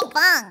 பாங்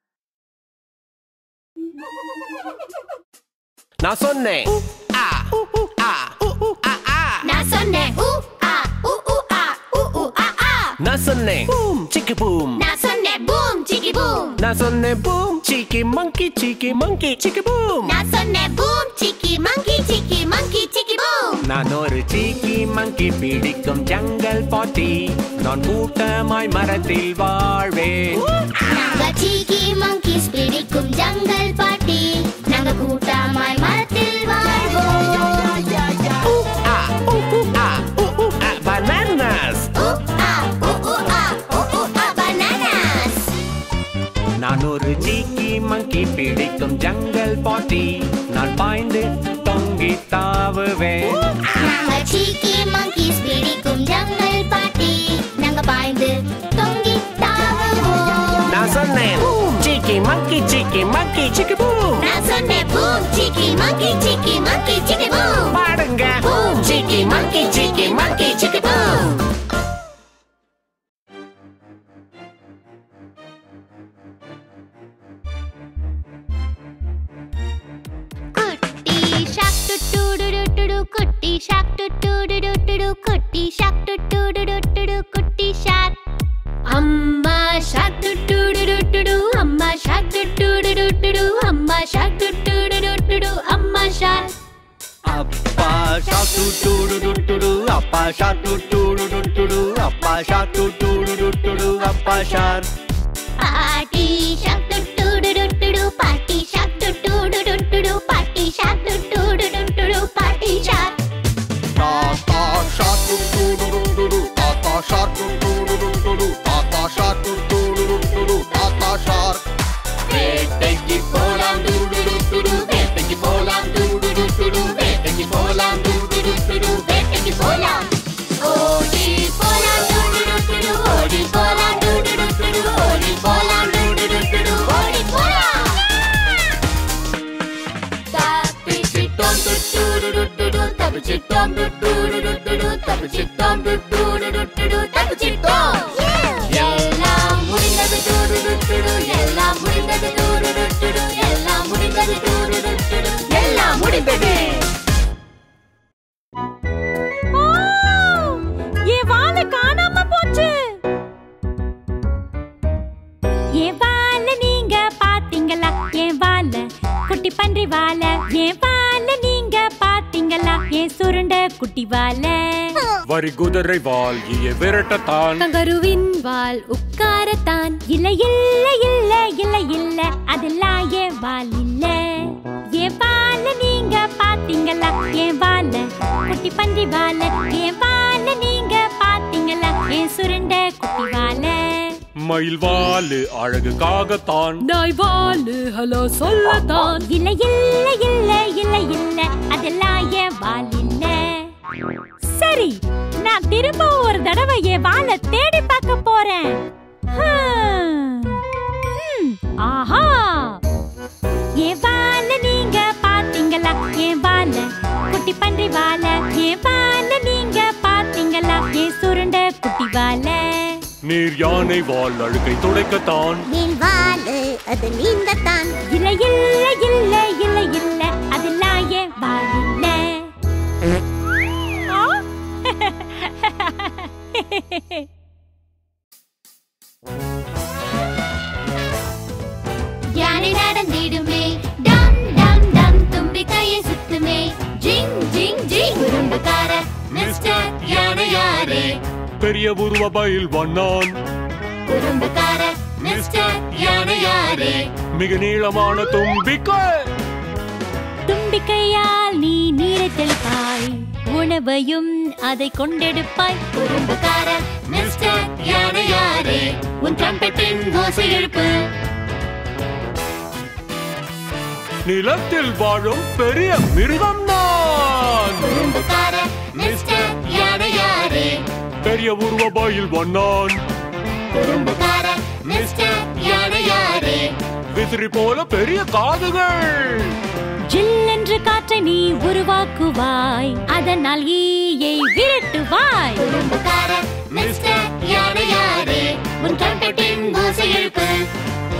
நான் சொன்னேன் ஆ ஆ ஆ ஆ நான் சொன்னேன் ஊ ஆ ஊ ஊ ஆ ஊ ஊ ஆ ஆ நான் சொன்னேன் பூம் சிக்கி பூம் நான் சொன்னேன் பூம் சிக்கி பூம் நான் சொன்னேன் பூம் சிக்கி மங்கி சிக்கி மங்கி சிக்கி பூம் நான் சொன்னேன் பூம் சிக்கி மங்கி சிக்கி மங்கி சிக்கி பூம் நான் ஒரு சீக்கி மங்கி பிடிக்கும் ஜங்கல் பாட்டி நான் கூட்டமாய் மரத்தில் வாழ்வேன் நாங்க சீக்கி மங்கிஸ் பிடிக்கும் ஜங்கல் பாட்டி நாங்க கூட்டமாய் மரத்தில் வாழ்வோம் ஆ ஊ ஊ ஆ ஊ ஊ ஆ பனானாஸ் ஊ ஆ ஊ ஊ ஆ ஊ ஊ ஆ பனானாஸ் நான் ஒரு சீக்கி மங்கி பிடிக்கும் ஜங்கல் பாட்டி நான் பாய்ந்து தொங்கி தாவுவேன் நாங்க சீக்கி மங்கிஸ் பிடிக்கும் ஜங்கல் பாட்டி நாங்க பாய்ந்து தொங்கி தாவுவோம் நான் சொன்னேன் பூம் சிக்கி மங்கி சிக்கி மங்கி சிக்கி பூம் நான் சொன்னேன் பூம் சிக்கி மங்கி சிக்கி மங்கி சிக்கி பூம் பாடுங்க பூம் சிக்கி மங்கி சிக்கி மங்கி சிக்கி பூம் குட்டி shark doo doo doo doo doo doo குட்டி shark doo doo doo doo doo doo குட்டி shark doo doo doo doo doo doo குட்டி ஷாக் அம்மா shark doo doo doo doo doo doo அம்மா shark doo doo doo doo doo doo அம்மா shark doo doo doo doo doo doo அம்மா shark அப்பா ஷாட்டு doo doo doo doo doo அப்பா ஷாட்டு doo doo doo doo doo அப்பா ஷாட்டு டூடு டுட்டுடு அப்பா ஷார் பாட்டி shark doo doo doo doo doo doo பாட்டி shark doo doo doo doo doo doo பாட்டி shark doo doo doo doo doo doo பாட்டி ஷாக் தாத்தா ஷாட்டு டூடு டுட்டுடு தாத்தா ஷாட்டு டூடு டுட்டுடு தாத்தா ஷாட்டு டூடு டுட்டுடு தாத்தா ஷார் வேட்டைக்கு போலாம் டூடு டுட்டுடு வேட்டைக்கு போலாம் டூடு டுட்டுடு வேட்டைக்கு போலாம் டூடு டுட்டுடு வேட்டைக்கு போலாம் ஓடி போலாம் doo doo doo doo doo ஓடி போலாம் doo doo doo doo doo ஓடி போலாம் doo doo doo doo doo ஓடி போலாம் தப்பிச்சிட்டோம் doo doo doo doo doo doo தப்பிச்சிட்டோம் doo doo doo doo doo doo தப்பிச்சிட்டோம் doo doo doo doo doo doo தப்பிச்சிட்டோம் எல்லாம் முடிந்தது doo doo doo doo doo எல்லாம் முடிந்தது doo doo doo doo doo எல்லாம் முடிந்தது doo doo doo doo doo எல்லாம் முடிந்தது என் வாழை காணாம போச்சு என் வாழை நீங்க பாத்தீங்களா என் வாழை குட்டி பன்றி வாழை என் வாழை நீங்க பாத்தீங்களா என் சுருண்ட குட்டி வாழை வரி குதிரை வால்கிய விரட்டத்தான் கங்கருவின் வால் உட்காரத்தான் இல்ல இல்ல இல்ல இல்ல இல்ல அதெல்லாம் என் வால் இல்ல என் வாழ நீங்க பாத்தீங்களா என் வாழ குட்டி பன்றி வாழ என் வாழ நீங்க பாத்தீங்களா என் சுருண்ட குட்டி வாழ மயில் வாலு அழகுக்காகத்தான் நாய் வாழு ஹலோ சொல்லத்தான் இல்ல இல்ல இல்ல இல்ல இல்ல அதெல்லாம் என் வால் இல்ல சரி நான் திரும்ப ஒரு தடவை என் வாழை தேடி பார்க்க போறேன் ஹம். ம், ஆஹா என் வாழை நீங்க பாத்தீங்களா என் வாழை குட்டி பன்றி வாழை என் வாழை நீங்க பாத்தீங்களா என் சுருண்ட குட்டி வாழை நீர் யானை வால் அழுகை துடைக்கத்தான் என் வாழு அது நீந்தத்தான் இல்ல இல்ல இல்ல இல்ல இல்ல அதெல்லாம் என் வால் இல்ல ஆ? யானை நடந்திடுமே டம் டம் டம் தும்பிக்கையை சுத்துமே ஜிங் ஜிங் ஜிங் உருண்டுக்கார மிஸ்டர் யானை யாரே பெரிய உருவ பயில் வண்ணான் உருண்டுக்கார மிஸ்டர் யானை யாரே மிக நீளமான தும்பிக்கை தும்பிக்கையால் நீ நீரை தெளிப்பாய் உணவையும் அதை கொண்டெடுப்பாய் உருண்டுக்கார மிஸ்டர் யானை யாரே உன் ட்ரம்பெட்டின் ஓசை எழுப்பு நிலத்தில் வாழும் பெரிய மிருகம் நான் உருண்டுக்கார மிஸ்டர் யானை யாரே பெரிய உருவ பயில் வண்ணான் உருண்டுக்கார மிஸ்டர் யானை யாரே விசிறி போல பெரிய காதுகள் ஜில்லென்று காற்றை நீ உருவாக்குவாய் அதனால் ஈயை விரட்டுவாய் உருண்டுக்கார மிஸ்டர் யானை யாரே உன் ட்ரம்பெட்டின் ஓசை எழுப்பு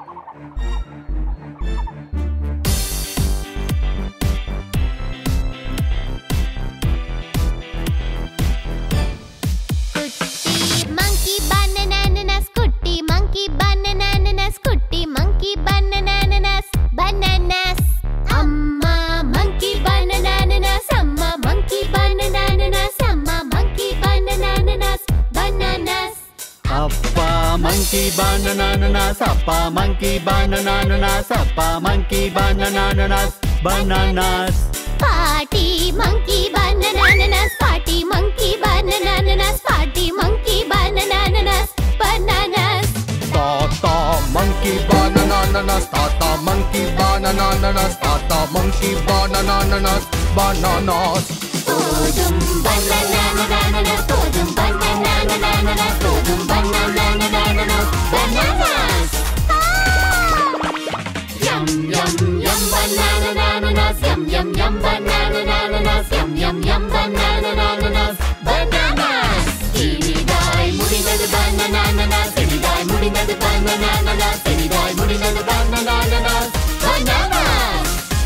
Kutti monkey banana ananas Kutti monkey banana ananas Kutti monkey banana ananas Bananas Amma monkey banana ananas Amma monkey banana ananas Amma monkey banana ananas Bananas அப்பா மங்கி பனானானஸ் அப்பா மங்கி பனானானஸ் அப்பா monkey bananas bananas Party monkey banana ananas Party monkey banana ananas Party monkey banana ananas Bananas தாத்தா monkey bananas தாத்தா monkey bananas தாத்தா monkey bananas bananas Podum banana ananas Podum banana ananas Podum banana ananas Bananas Yum yum yum banana ananas Yum yum yum banana ananas Yum yum yum banana ananas Bananas இனிதாய் முடிந்தது banana ananas இனிதாய் முடிந்தது banana ananas இனிதாய் முடிந்தது banana ananas Bananas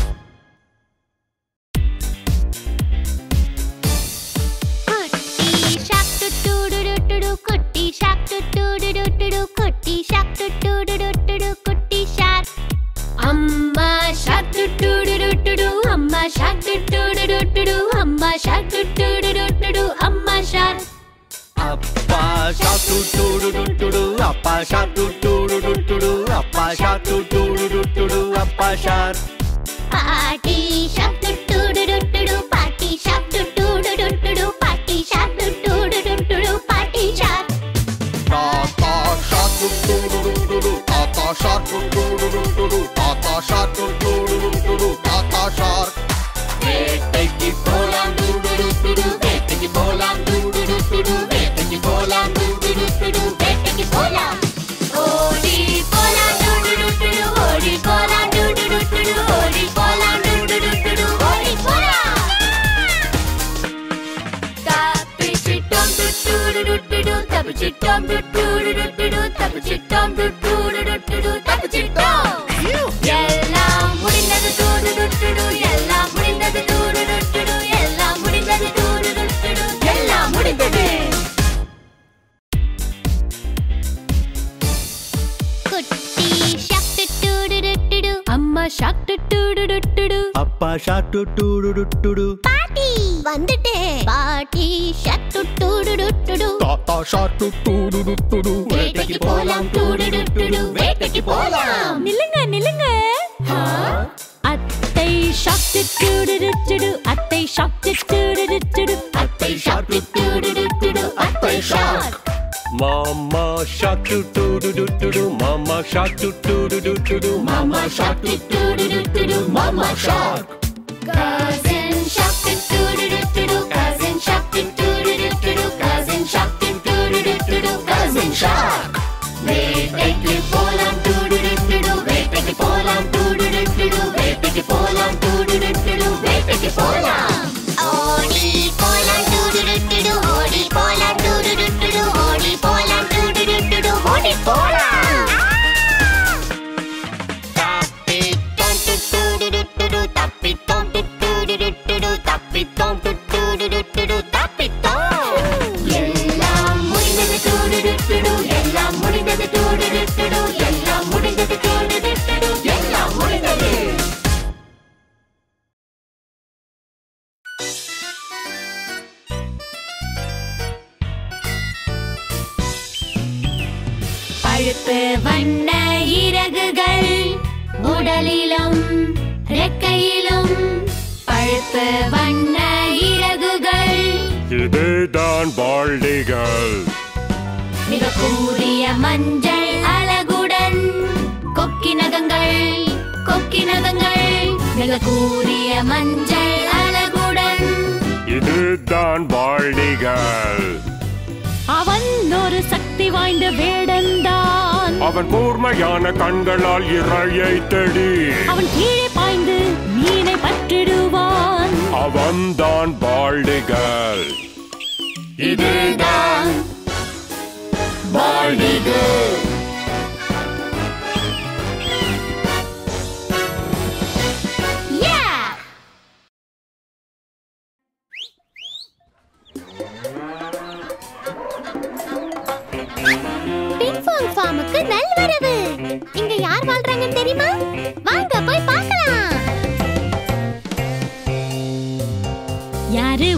குட்டி shark doo doo doo doo doo குட்டி shark doo doo doo doo doo doo குட்டி shark doo doo doo doo doo doo குட்டி ஷாக் அம்மா shark doo doo doo doo doo doo அம்மா shark doo doo doo doo doo doo அம்மா shark doo doo doo doo doo doo அம்மா shark அப்பா ஷாட்டு doo doo doo doo அப்பா ஷாட்டு doo doo doo doo அப்பா ஷாட்டு டூடு டுடு அப்பா ஷார் பாட்டி shark doo doo doo doo doo doo பாட்டி shark doo doo doo doo doo doo பாட்டி shark doo doo doo doo doo doo பாட்டி ஷாக் தாத்தா ஷாட்டு டூடு டுடு தாத்தா ஷாட்டு டூடு டுடு தாத்தா ஷாட்டு டூடு டுடு தாத்தா ஷார் வேட்டைக்கு போலாம் டூடு டுடு வேட்டைக்கு போலாம் டூடு டுடு வேட்டைக்கு போலாம் டூடு டுடு வேட்டைக்கு போலாம் ஓடி போலாம் டுடு டுடு ஓடி போலாம் டுடு டுடு ஓடி போலாம் டுடு டுடு ஓடி போலாம் தப்பிச்சிட்டோம் டுடு டுடு தப்பிச்சிட்டோம் டுடு டுடு தப்பிச்சிட்டோம் டுடு டுடு தப்பிச்சிட்டோம் எல்லாம் முடிந்தது டுடு டுடு எல்லாம் முடிந்தது டுடு டுடு எல்லாம் முடிந்தது டுடு டுடு எல்லாம் முடிந்தது குட்டி shark doo doo doo doo doo அம்மா shark doo doo doo doo doo doo அப்பா ஷாட்டு டூடு டுடு பாட்டி வந்துட்டேன் பாட்டி shark doo doo doo doo doo doo தாத்தா ஷாட்டு டூடு டுடு வேட்டைக்கு போலாம் doo doo doo doo doo வேட்டைக்கு போலாம் நில்லுங்க நில்லுங்க அத்தை ஷாக்கு டுடு அத்தை ஷாக்கு டுடு அத்தை shark doo doo doo doo doo doo அத்தை shark Mama shark doo doo doo doo doo doo. Mama shark doo doo doo doo doo doo. மாமா shark doo doo doo doo doo doo மாமா shark cousin shark doo doo doo doo doo doo cousin shark doo doo doo doo doo doo cousin shark doo doo doo doo doo doo cousin shark வேட்டைக்கு போலாம் doo doo doo doo doo வேட்டைக்கு போலாம் doo doo doo doo doo வேட்டைக்கு போலாம் doo doo doo doo doo வேட்டைக்கு போலாம் ஓடி போலாம் doo doo doo doo doo ஓடி போலாம் doo doo doo doo doo ஓடி போலாம் doo doo doo doo doo ஓடி போலாம் தப்பித்தோம் டுடு தப்பித்தோம் டுடு தப்பித்தோம் டுடு தப்பித்தோம் எல்லாம் முடிந்தது டூடுடுடுடு எல்லாம் முடிந்தது டூடுடுடுடு எல்லாம் முடிந்தது டூடுடுடுடு எல்லாம் முடிந்தது பழுப்பு வண்ண இறகுகள் உடலிலும் ரெக்கையிலும் பழுப்பு வண்ண இறகுகள் இதுதான் பால்டிகள் மிக கூறிய மஞ்சள் அழகுடன் கொக்கி நகங்கள் கொக்கி நகங்கள் மிக கூறிய மஞ்சள் அழகுடன் இதுதான் பால்டிகள் அவன் ஒரு சக்தி வாய்ந்த வேடன்தான் அவன் கூர்மையான கண்களால் இரையை தேடி அவன் கீழே பாய்ந்து மீனை பற்றிடுவான் அவன்தான் பால்டிகள் இதுதான் பால்டிகள்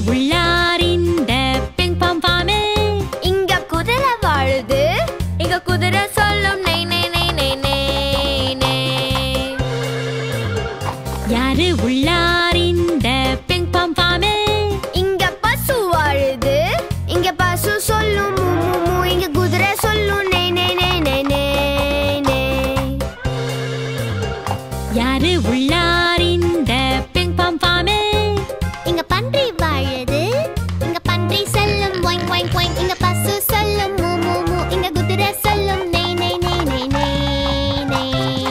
உள்ளார் இந்த பிங் பாம் ஃபார்மில் இங்க குதிரை வாழுது இங்க குதிரை சொல்லும் நெய் நெய் நெய் நெய் நெய் நெய் யாரு உள்ளார் இந்த பிங் பாம் ஃபார்மில் இங்க பசு வாழுது இங்க பசு சொல்லும் மூ மூ மூ இங்க குதிரை சொல்லும் நெய் நெய் நெய் நெய் நெய் நெய் யாரு உள்ளார் இந்த பிங் பாம் ஃபார்மில் இங்க பன்றி வாழுது இங்க பன்றி சொல்லும் ஒயின் ஒயின் ஒயின் இங்க பசு சொல்லும் மூ மூ மூ இங்க குதிரை சொல்லும் நெய் நெய் நெய் நெய் நெய் நெய்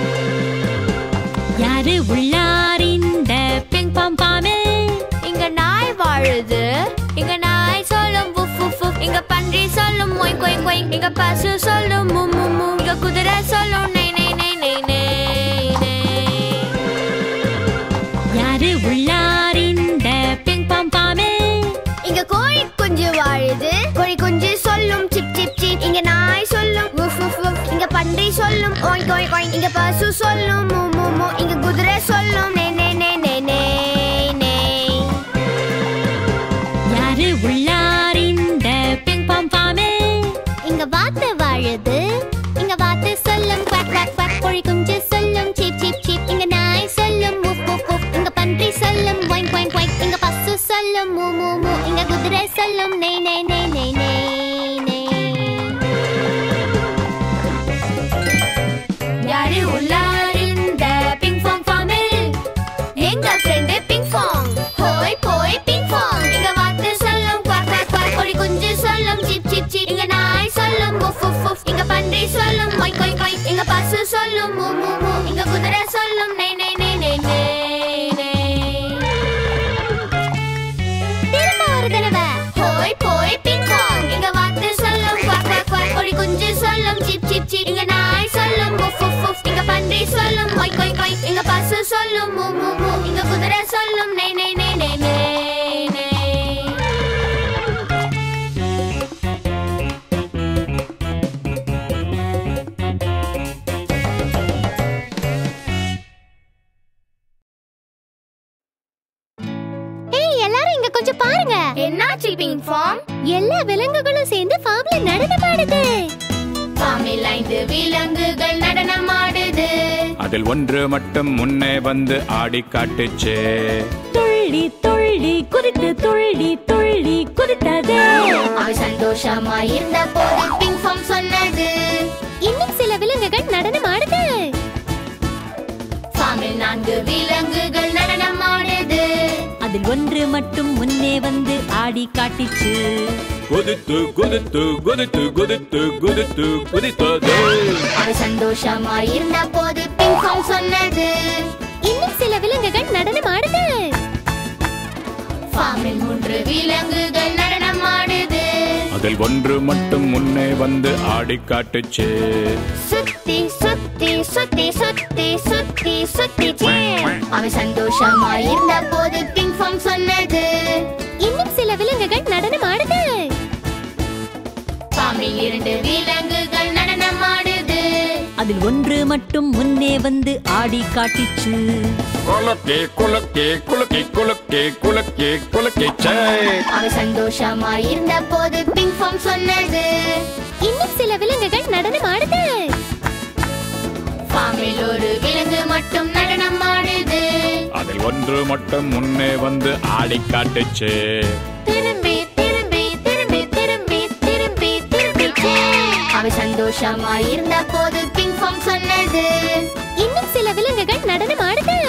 யாரு உள்ளார் இந்த பிங் பாம் ஃபார்மில் இங்க நாய் வாழுது இங்க நாய் சொல்லும் புஃப் புஃப் புஃப் இங்க பன்றி சொல்லும் ஒயின் ஒயின் ஒயின் இங்க பசு சொல்லும் மூ மூ மூ இங்க குதிரை சொல்லும் நெய் நெய் நெய் நெய் நெய் நெய் யாரு உள்ளார் இந்த பிங் பாம் ஃபார்மில் இங்க கோழி குஞ்சு வாழுது கோழி குஞ்சு சொல்லும் சிப் சிப் சிப் இங்க நாய் சொல்லும் உஃப் உஃப் உஃப் இங்க பன்றி சொல்லும் ஓய் ஓய் ஓய் இங்க பசு சொல்லும் மூ மூ மூ இங்க குதிரை சொல்லும் நே நே நே நே நே நே யாரு உள்ளார் இந்த பிங் பாம் ஃபார்மில் இங்க வாத்து வாழுது இங்க வாத்து சொல்லும் குவாக் குவாக் குவாக் கோழி குஞ்சு சொல்லும் சிப் சிப் சிப் இங்க நாய் சொல்லும் உஃப் உஃப் உஃப் இங்க பன்றி சொல்லும் ஒயின் ஒயின் ஒயின் இங்க பசு சொல்லும் மூ மூ மூ இங்க குதிரை சொல்லும் நே நே நே நே நே நே யாரு உள்ளார் இந்த பிங் பாங் ஃபார்மில் எங்க ஃப்ரெண்டு பிங் பாங் ஹோய் போய் பிங் பாங் இங்க வாத்து சொல்லும் குவாக் குவாக் குவாக் கோழி குஞ்சு சொல்லும் சிப் சிப் சிப் இங்க நாய் சொல்லும் உஃப் உஃப் உஃப் இங்க பன்றி சொல்லும் ஒய் ஒய் ஒய் இங்க பசு சொல்லும் மூ மூ மூ இங்க குதிரை சொல்லும் நெய் நெய் நெய் நெய் நெய் நெய் திரும்ப ஒரு தடவை ஹோய் போய் பிங் பாங் இங்க வாத்து சொல்லும் குவாக் குவாக் குவாக் கோழி குஞ்சு சொல்லும் சிப் சிப் சிப் இங்க நாய் சொல்லும் உஃப் உஃப் உஃப் இங்க பன்றி சொல்லும் ஒய் ஒய் ஒய் இங்க பசு சொல்லும் மூ மூ மூ இங்க குதிரை சொல்லும் நெய் நெய் நெய் நெய் நெய் நெய் ஏய் எல்லாரும் இங்க கொஞ்சம் பாருங்க என்னாச்சு பிங் ஃபார்ம் எல்லா விலங்குகளும் சேர்ந்து ஃபார்ம்ல நடனமாடுது ஃபார்மில் ஐந்து விலங்குகள் நடனமாடுது அதில் ஒன்று மட்டும் முன்னே வந்து ஆடி காட்டுச்சு துள்ளி துள்ளி குதித்து துள்ளி துள்ளி குதித்தது அவை சந்தோஷமா இருந்த போது பிங் ஃபார்ம் சொன்னது இன்னும் சில விலங்குகள் நடனமாடுது ஃபார்மில் நான்கு விலங்குகள் நடனமாடுது அதில் ஒன்று மட்டும் முன்னே வந்து ஆடி காட்டிச்சு குதித்து குதித்து குதித்து குதித்து குதித்து குதித்தது அவை சந்தோஷமா இருந்த போது பிங் ஃபார்ம் சொன்னது இன்னும் சில விலங்குகள் நடனமாடுது ஃபார்மில் மூன்று விலங்குகள் நடனமாடுது அதில் ஒன்று மட்டும் முன்னே வந்து ஆடி காட்டுச்சு சுத்தி சுத்தி சுத்தி சுத்தி சுத்தி சுத்தி அவை சந்தோஷமா இருந்த போது பிங் ஃபார்ம் சொன்னது இன்னும் சில விலங்குகள் நடனமாடுது ஃபார்மில் இரண்டு விலங்குகள் நடனமாடுது அதில் ஒன்று மட்டும் முன்னே வந்து ஆடி காட்டிச்சு குலக்கே குலக்கே குலக்கே குலக்கே குலக்கே குலக்கே சே அவை சந்தோஷமா இருந்த போது பிங் ஃபார்ம் சொன்னது இன்னும் சில விலங்குகள் நடனமாடுது ஃபார்மில் ஒரு விலங்கு மட்டும் நடனமாடுது அதில் ஒன்று மட்டும் முன்னே வந்து ஆடி காட்டுச்சு திரும்பி திரும்பி திரும்பி திரும்பி திரும்பி திரும்பி அவை சந்தோஷமா இருந்த போது பிங் ஃபார்ம் சொன்னது இன்னும் சில விலங்குகள் நடனமாடுது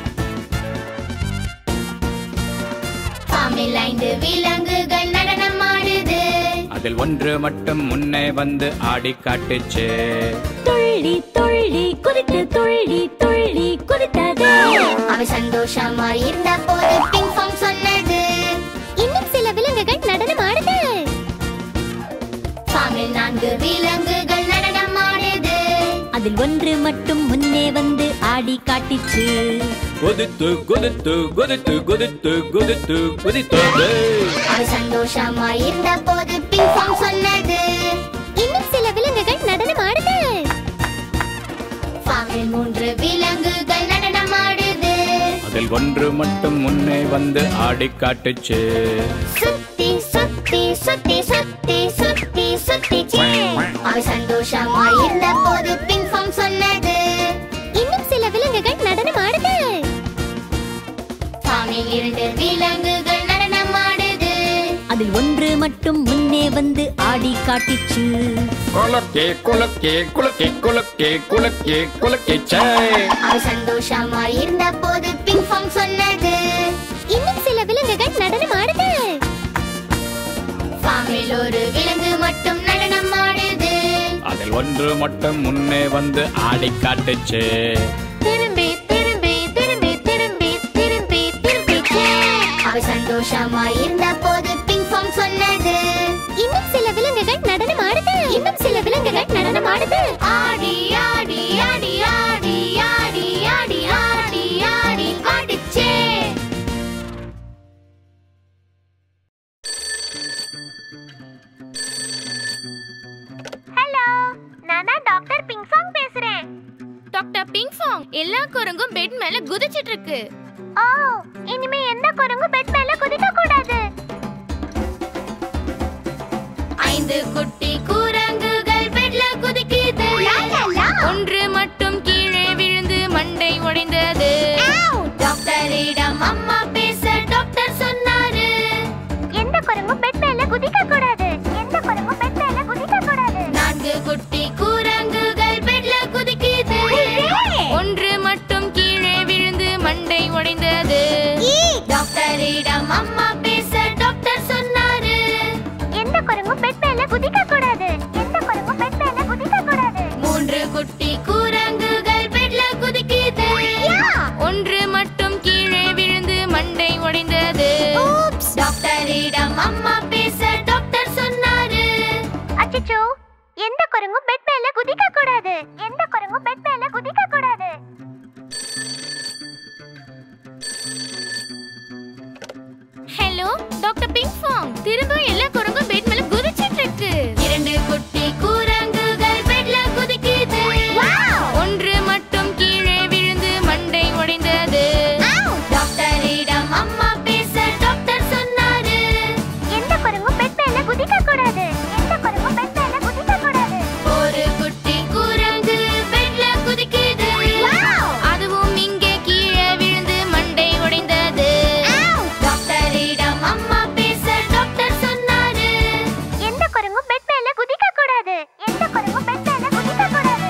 ஃபார்மில் ஐந்து விலங்குகள் நடனமாடுது அதில் ஒன்று மட்டும் முன்னே வந்து ஆடி காட்டுச்சு துள்ளி துள்ளி குதித்து துள்ளி துள்ளி குதித்தது அவை சந்தோஷமா இருந்த போது பிங் ஃபார்ம் சொன்னது இன்னும் சில விலங்குகள் நடனமாடுது ஃபார்மில் நான்கு விலங்குகள் நடனமாடுது அதில் ஒன்று மட்டும் முன்னே வந்து ஆடி காட்டிச்சு குதித்து குதித்து குதித்து குதித்து குதித்து குதித்தது அவை சந்தோஷமா இருந்த போது பிங் ஃபார்ம் சொன்னது இன்னும் சில விலங்குகள் நடனமாடுது ஃபார்மில் மூன்று விலங்குகள் நடனமாடுது அதில் ஒன்று மட்டும் முன்னே வந்து ஆடி காட்டுச்சு சுத்தி சுத்தி சுத்தி சுத்தி சுத்தி சுத்திச்சே அவ சந்தோஷமா இருந்த போது பிங் பாங் சொன்னது இன்னும் சில விலங்குகள் நடனம் ஆடுது ஃபார்மில் இரண்டு விலங்குகள் நடனம் ஆடுது அதில் ஒன்று மட்டும் முன்னே வந்து ஆடி காட்டிச்சு குலக்கே குலக்கே குலக்கே குலக்கே குலக்கே குலக்கே சே அவ சந்தோஷமா இருந்த போது பிங் பாங் சொன்னது இன்னும் சில விலங்குகள் நடனம் ஆடுது ஃபார்மில் ஒரு விலங்கு மட்டும் நடனம் ஆடுது அதில் ஒன்று மட்டும் முன்னே வந்து ஆடி காட்டுச்சு திரும்பி திரும்பி திரும்பி திரும்பி திரும்பி திரும்பி சே. அவ சந்தோஷமா இருந்த போது பிங் பாங் சொன்னது இன்னும் சில விலங்குகள் நடனம் ஆடுது இன்னும் சில விலங்குகள் நடனம் ஆடுது ஆடி ஆடி ஆடி ஆடி ஆடி ஆடி ஆடி ஆடி ஆடிச்சே ஹலோ நான் தான் டாக்டர் பிங்சாங் பேசுறேன் டாக்டர் பிங்ஃபாங் எல்லா குரங்கும் பெட் மேல குதிச்சிட்டு இருக்கு ஓ இனிமே எந்த குரங்கும் பெட் மேல குதிக்க கூடாது ஐந்து குட்டி குரங்குகள் பெட்ல குதிக்குது ஒன்று மட்டும் கீழே விழுந்து மண்டை உடைந்தது டாக்டரிடம் அம்மா பேச டாக்டர் சொன்னாரு எந்த குரங்கும் பெட் மேல குதிக்க கூடாது எந்த குரங்கும் பெட் மேல குதிக்க கூடாது நான்கு குட்டி குரங்குகள் பெட்ல குதிக்குது ஒன்று மட்டும் கீழே விழுந்து மண்டை உடைந்தது டாக்டரிடம் அம்மா பேச டாக்டர் சொன்னாரு எந்த குரங்கும் பெட் மேல குதிக்க கூடாது எந்த குரங்கும் பெட் மேல குதிக்க கூடாது மூன்று குட்டி குரங்குகள் பெட்ல குதிக்குது ஒன்று மட்டும் கீழே விழுந்து மண்டை உடைந்தது டாக்டரிடம் அம்மா பேச டாக்டர் சொன்னாரு அச்சச்சோ எந்த குரங்கும் பெட் மேல குதிக்க கூடாது எந்த குரங்கும் பெட் மேல குதிக்க கூடாது ஹலோ டாக்டர் பிங்ஃபாங் திரும்ப எல்லா குரங்கும் பெட் மேல குதிச்சிட்டு இருக்கு இரண்டு குட்டி குரங்குகள் பெட்ல குதிக்குது ஒன்று மட்டும் கீழே விழுந்து மண்டை உடைந்தது டாக்டரிடம் அம்மா பேச டாக்டர் சொன்னாரு எந்த குரங்கும் பெட் மேல குதிக்க கூடாது எந்த குரங்கும் பெட் மேல குதிக்க கூடாது ஒரு குட்டி குரங்கு பெட்ல குதிக்குது அதுவும் இங்கே கீழே விழுந்து மண்டை உடைந்தது டாக்டரிடம் அம்மா பேச டாக்டர் சொன்னாரு எந்த குரங்கும் பெட் மேல குதிக்க கூடாது எந்த குரங்கும் பெட் மேல குதிக்க கூடாது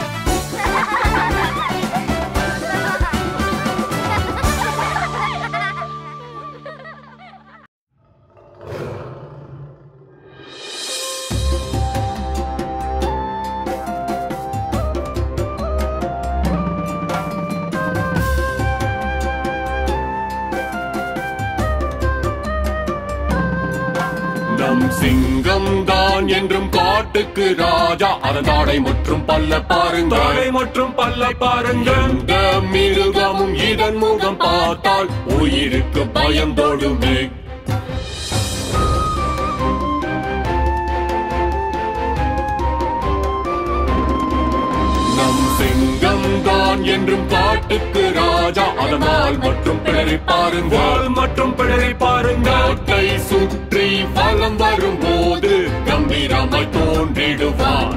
நம் சிங்கம் தான் என்றும் காட்டுக்கு ராஜா அதன் தாடை மற்றும் பல்ல பாருங்கள் தாடை மற்றும் பல்லை பாருங்கள் எந்த மிருகமும் இதன் முகம் பார்த்தால் உயிருக்கு பயம் தொடுமே நம் சிங்கம் தான் என்றும் காட்டுக்கு ராஜா அதனால் மற்றும் பிறரை பாருங்கள் வால் மற்றும் பிழரை பாருங்கள் காட்டை சுற்றி வலம் வரும்போது கம்பீரமாய் தோன்றிடுவான்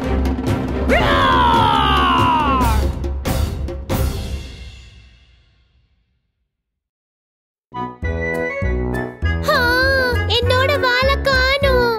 ஆ, என்னோட வாழை காணோம்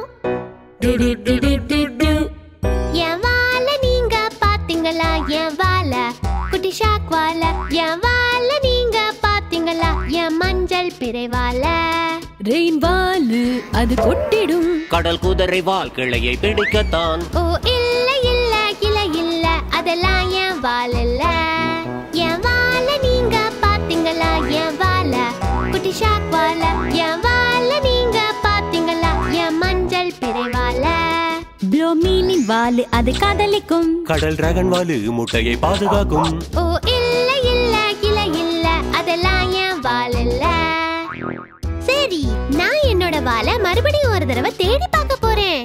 என் வாழை நீங்க பாத்தீங்களா என் வாழை குட்டி ஷாக் வாழை என் வாழை நீங்க பாத்தீங்களா என் மஞ்சள் பிறை வாழை ரெயின் வாலு அது கொட்டிடும் கடல் குதிரை வால் கிளையை பிடிக்கத்தான் ஓ இல்ல இல்ல இல்ல இல்ல அதெல்லாம் என் வால் இல்ல என் வாழை நீங்க பாத்தீங்களா என் வாழை குட்டி ஷாக் வாழை என் வாழை நீங்க பாத்தீங்களா என் மஞ்சள் பிறை வாழை ப்ளோ மீனின் வாலு அது காதலிக்கும் கடல் ரகன் வாலு முட்டையை பாதுகாக்கும் ஓ இல்ல இல்ல இல்ல இல்ல அதெல்லாம் என் வால் இல்ல சரி நான் என்னோட வாலை மறுபடியும் ஒரு தடவை தேடி பார்க்க போறேன்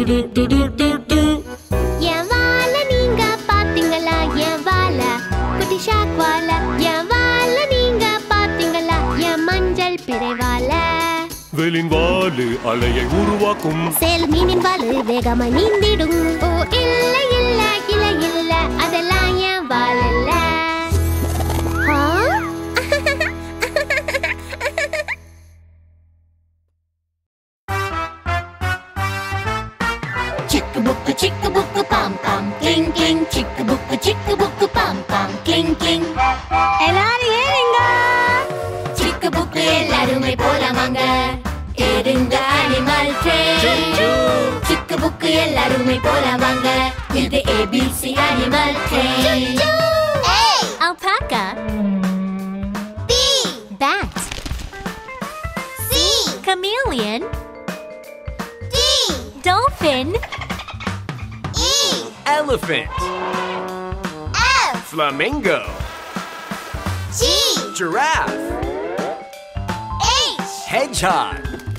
என் வாலை நீங்க பாத்தீங்களா என் வாலை வேலின் வாலு அலையை உருவாக்கும் சேல் மீனின் வாலு வேகமாய் நீந்திடும் ஓ இல்ல இல்ல இல்ல இல்ல அதெல்லாம் என் வால் இல்ல ஆ? Chicka booka chicka booka pam pam cling cling chicka booka chicka booka pam pam cling cling எல்லாரும் ஏறுங்க chicka booka எல்லாருமே போலாமாங்க ஏறுங்க அனிமல் ட்ரெயின் chicka booka எல்லாருமே போலாமாங்க இது ABC animal train alpaca B bat C chameleon D dolphin E Elephant. F Flamingo. G Giraffe. H Hedgehog.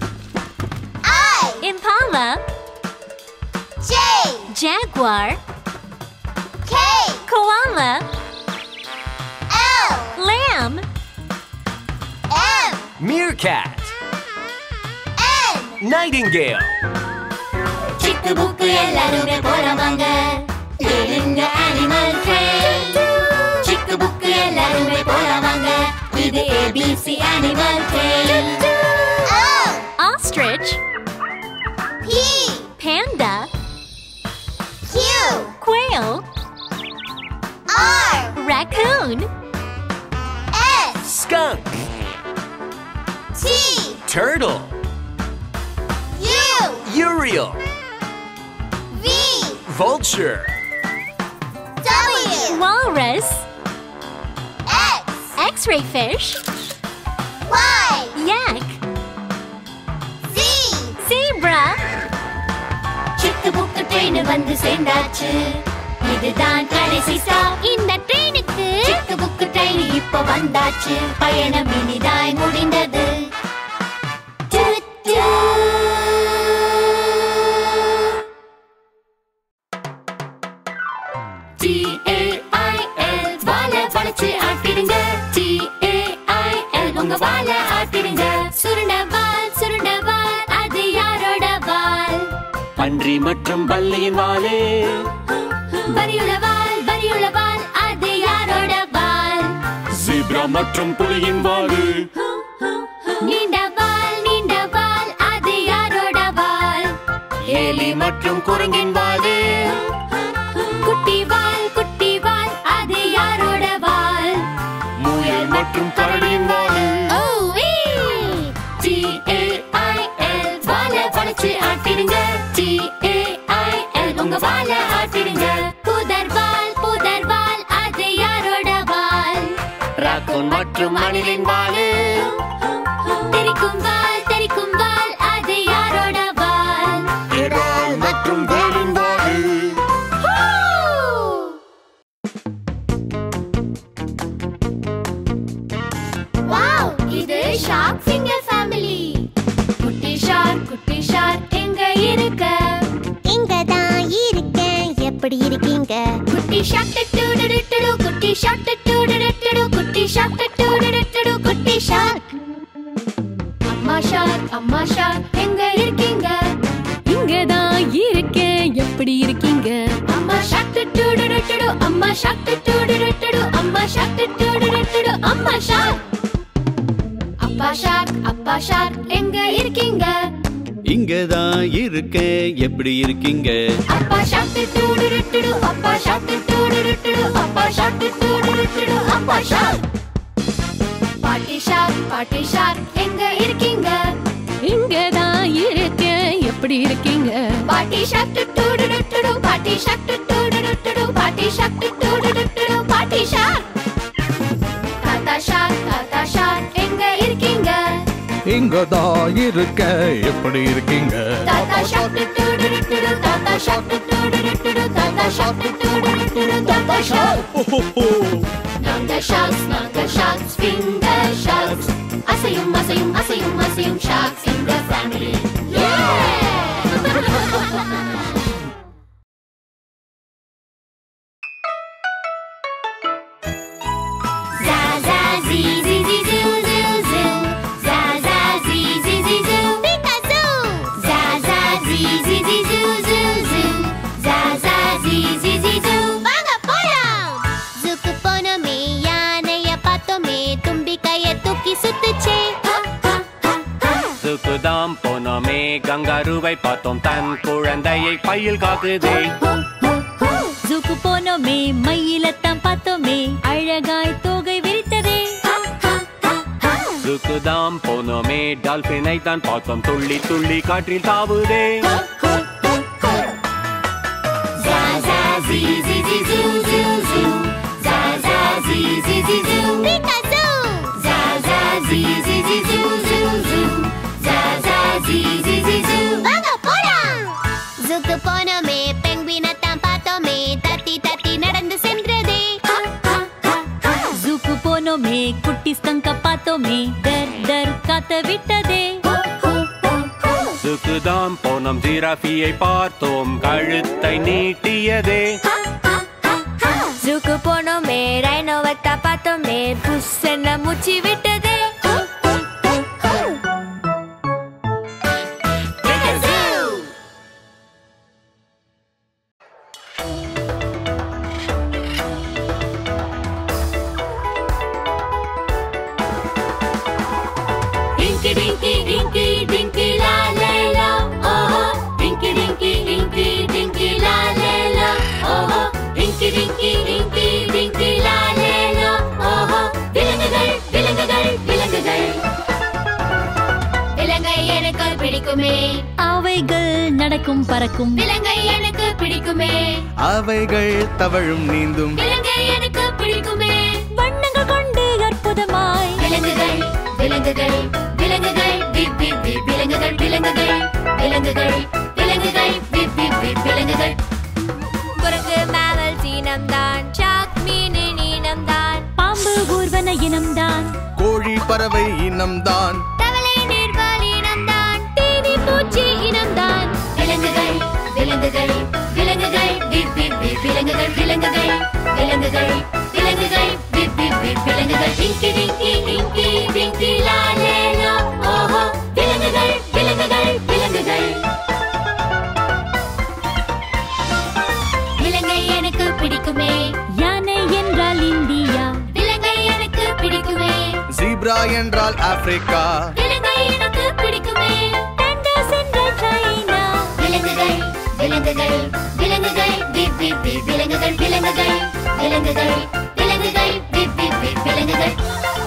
I impala J jaguar K koala L lamb M Meerkat. N Nightingale. chicka booka எல்லாருமே போலாமாங்க ஏறுங்க animal train chicka booka எல்லாருமே போலாமாங்க இது ABC animal train O ostrich P panda Q quail R raccoon S Skunk. T Turtle. U Uriel. V Vulture. W walrus X x-ray fish Y yak Z zebra சிக்கு புக்கு train வந்து சேர்ந்தாச்சு இதுதான் கடைசி stop இந்த ட்ரெயினுக்கு சிக்கு புக்கு ட்ரெயின் இப்போ வந்தாச்சு பயணம் இனிதாய் முடிந்தது டு, டு. T-A-I-L, வாலை வளைச்சு ஆட்டிடுங்க T-A-I-L, உங்க வாலை ஆட்டிடுங்க சுருண்ட வால் சுருண்ட வால் அது யாரோட வால் பன்றி மற்றும் பல்லியின் வாலே வரியுள்ள வால் வரியுள்ள வால் அது யாரோட வால் ஜீப்ரா மற்றும் புலியின் வாலு நீண்ட வால் நீண்ட வால் அது யாரோட வால் எலி மற்றும் குரங்கின் வாலே குட்டி வால் குட்டி வால் அது யாரோட வால் முயல் மற்றும் கரடியின் வாலு ஓ T-A-I-L, வாலை வளைச்சு ஆட்டிடுங்க T-A-I-L, உங்க வாலை ஆட்டிடுங்க புதர் வால் புதர் வால் அது யாரோட வால் ராக்கூன் மற்றும் அணிலின் வாலே தெரிக்கும் வால் தெரிக்கும் வால் அது யாரோட வால் இறால் மற்றும் வேலின் வாலு வாவ் இது ஷார்க் ஃபிங்கர் ஃபேமிலி குட்டி ஷார்க் குட்டி ஷார்க் எங்க இருக்க இங்க தான் இருக்கேன் எப்படி இருக்கீங்க குட்டி ஷார்க் டடுடுடுடு குட்டி ஷார்க் டடுடுடுடு குட்டி ஷார்க் டடுடுடுடு குட்டி ஷார்க் அம்மா ஷார்க் அம்மா ஷார்க் எங்க இருக்கீங்க இங்க தான் இருக்கேன் எப்படி இருக்கீங்க அம்மா ஷார்க் டடுடுடுடு அம்மா ஷார்க் டடுடுடுடு அம்மா ஷார்க் டடுடுடுடு அம்மா ஷார்க் அப்பா ஷார்க் அப்பா ஷார்க் எங்க இருக்கீங்க இங்கதான் இருக்கேன் எப்படி இருக்கீங்க அப்பா ஷார்க் டடுடுடுடு அப்பா ஷார்க் டடுடுடுடு அப்பா ஷார்க் டடுடுடுடு அப்பா ஷார்க் பாட்டி ஷார்க் பாட்டி ஷார்க் எங்க இருக்கீங்க இங்க தான் இருக்கேன் எப்படி இருக்கீங்க பாட்டி ஷார்க் டடுடுடுடு பாட்டி ஷார்க் டடுடுடுடு பாட்டி ஷார்க் டடுடுடுடு பாட்டி ஷார்க் தாத்தா ஷார்க் தாத்தா ஷார்க் எங்க இருக்கீங்க இங்கதான் இருக்க எப்படி இருக்கீங்க தாத்தா ஷார்க் டடுடுடுடு தாத்தா ஷார்க் டடுடுடுடு தாத்தா ஷார்க் டடுடுடுடு தாத்தா ஷார்க் நாங்க ஷார்க்ஸ் நாங்க ஷார்க்ஸ் ஃபிங்கர் ஷார்க்ஸ் அசையும் அசையும் அசையும் அசையும் ஷார்க்ஸ் இந்த family Za za zi zi zi zoo zoo zoo Za za zi zi zi zoo கங்காருவை பார்த்தோம் தன் குழந்தையை பையில் காக்குதே ஜூக்கு போனோமே மயிலத்தான் பார்த்தோமே அழகாய் தோகை விரித்ததே சுக்குதாம் போனோமே டால்பினை தான் பார்த்தோம் துள்ளி துள்ளி காற்றில் தாவுதே Za za zee zee zee zoo zoo zoo. Za za zee zee zee zoo. Pikachu! Za za zee zee zee zoo zoo zoo. Za za zee zee zee zoo. வாங்க போலாம் ஜூக்கு போனோமே பெங்குவினத்தான் பார்த்தோமே தத்தி தத்தி நடந்து சென்றதே ஜூக்கு போனோமே குட்டி ஸ்கங்க பார்த்தோமே தர் தர் காத்த விட்டதே சுக்குதாம் போனோம் ஜிராஃபியை பார்த்தோம் கழுத்தை நீட்டியதே ஜூக்கு போனோமே ரைனோவத்தா பார்த்தோமே புஷ் என்ன மூச்சு விட்டதே Dinky dinky dinky dinky la la la. Oh, dinky dinky dinky dinky la la la. Oh, dinky dinky dinky dinky la la la. Oh, விலங்குகள் விலங்குகள் விலங்குகள் விலங்கை எனக்கு பிடிக்குமே அவைகள் நடக்கும் பறக்கும் விலங்கை எனக்கு பிடிக்குமே அவைகள் தவழும் நீந்தும் விலங்கை எனக்கு பிடிக்குமே வண்ணங்கள் கொண்டு அற்புதமாய் விலங்குகள் விலங்குகள் விலங்குகள் பிப் பிப் பிப் விலங்குகள் விலங்குகள் விலங்குகள் விலங்குகள் பிப் பிப் பிப் விலங்குகள் குரங்கு மேவல் சீனம்தான் ஷாக் மீனின் இனம்தான் பாம்பு ஊர்வன இனம்தான் கோழி பறவை இனம்தான் தவளை நீர்வால் இனம்தான் தேனி பூச்சி இனம்தான் விலங்குகள் விலங்குகள் விலங்குகள் பிப் பிப் பிப் விலங்குகள் விலங்குகள் விலங்குகள் விலங்குகள் பிப் பிப் பிப் விலங்குகள் டிங்கி டிங்கி டிங்கி டிங்கி லா லே லா ஓஹோ விலங்குகள் விலங்குகள் விலங்குகள் விலங்கை எனக்கு பிடிக்குமே யானை என்றால் இந்தியா விலங்கை எனக்கு பிடிக்குமே ஜீப்ரா என்றால் ஆப்பிரிக்கா விலங்கை எனக்கு பிடிக்குமே Pandas என்றால் சைனா விலங்குகள் விலங்குகள் விலங்குகள் பிப் பிப் பிப் விலங்குகள் விலங்குகள் விலங்குகள் விலங்குகள் பிப் பிப் பிப் விலங்குகள்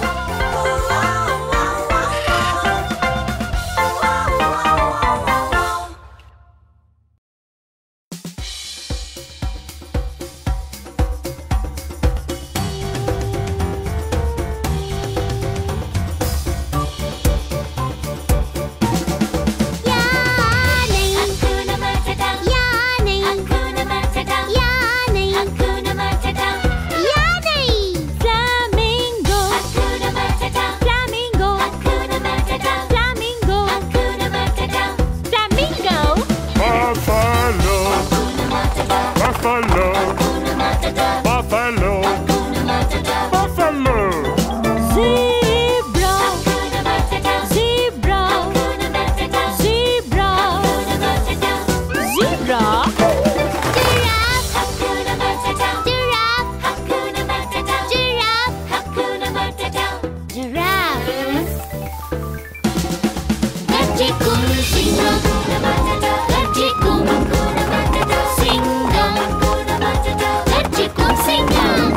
யானை அக்குன மச்சடா யானை அக்குன மச்சடா யானை அக்குன மச்சடா யானை Flamingo அக்குன மச்சடா Flamingo அக்குன மச்சடா Flamingo அக்குன மச்சடா Flamingo Buffalo, அக்குன மச்சடா buffalo, அக்குன மச்சடா buffalo, அக்குன மச்சடா buffalo. Zebra அக்குன மச்சடா Zebra அக்குன மச்சடா Zebra அக்குன மச்சடா Zebra giraffe அக்குன மச்சடா giraffe அக்குன மச்சடா giraffe அக்குன மச்சடா giraffe கர்ஜிக்கும் சிங்கம் கர்ஜிக்கும் சிங்கம் கர்ஜிக்கும் சிங்கம்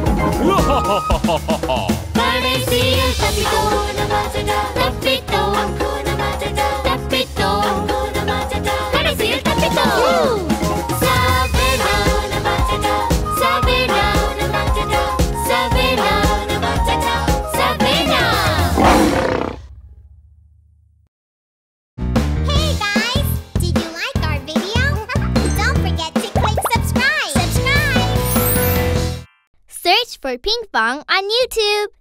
கடைசியில் தப்பித்தோம் தப்பித்தோம் தப்பித்தோம் கடைசியில் தப்பித்தோம் சாவேனா சாவேனா சாவேனா சாவேனா Hey guys! Did you like our video? Don't forget to click subscribe! Subscribe! Search for Ping Pong on YouTube.